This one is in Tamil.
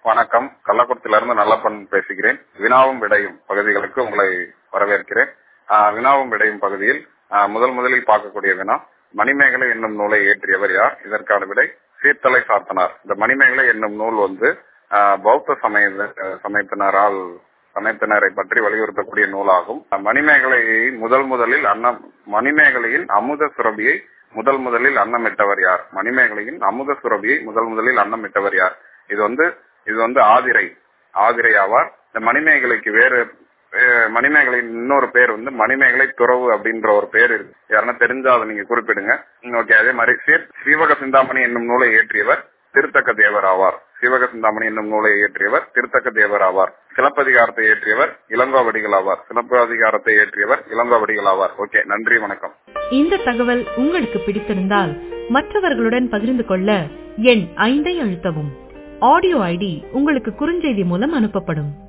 வணக்கம் கள்ளக்குறிச்சியிலிருந்து நல்லப்பன் பேசுகிறேன் வினாவும் விடையும் பகுதிகளுக்கு உங்களை வரவேற்கிறேன் ஆஹ் வினாவும் விடையும் பகுதியில் ஆஹ் முதல் முதலில் பார்க்கக்கூடிய வினா மணிமேகலை என்னும் நூலை இயற்றியவர் யார் இதற்கான விடை சீர்தலை சாத்தனார் இந்த மணிமேகலை என்னும் நூல் வந்து ஆஹ் பௌத்த சமய சமயத்தினரால் சமயத்தினரை பற்றி வலியுறுத்தக்கூடிய நூலாகும் மணிமேகலையை முதல் முதலில் அன்னம் மணிமேகலையின் அமுத சுரபியை முதல் முதலில் அன்னமிட்டவர் யார் மணிமேகலையின் அமுத சுரபியை முதல் முதலில் அன்னமிட்டவர் யார் இது வந்து இது வந்து ஆதிரை ஆதிரை ஆவார் இந்த மணிமேகலைக்கு வேறு அஹ், மணிமேகலையின் இன்னொரு பேர் வந்து மணிமேகலை துறவு அப்படின்ற ஒரு பேர் இருக்கு யாருன்னா தெரிஞ்சா அதை நீங்க குறிப்பிடுங்க ஓகே அதே மாதிரி சீர் ஸ்ரீவக சிந்தாமணி என்னும் நூலை இயற்றியவர் திருத்தக்க தேவர் ஆவார் சிவக சிந்தாமணி என்னும் நூலை இயற்றியவர் திருத்தக்க தேவர் ஆவார் சிலப்பதிகாரத்தை இயற்றியவர் இளங்கோவடிகள் ஆவார் சிலப்பதிகாரத்தை இயற்றியவர் இளங்கோவடிகள் ஆவார் ஓகே நன்றி வணக்கம் இந்த தகவல் உங்களுக்கு பிடித்திருந்தால் மற்றவர்களுடன் பகிர்ந்து கொள்ள எண் ஐந்தை அழுத்தவும் ஆடியோ ஐடி உங்களுக்கு குறுஞ்செய்தி மூலம் அனுப்பப்படும்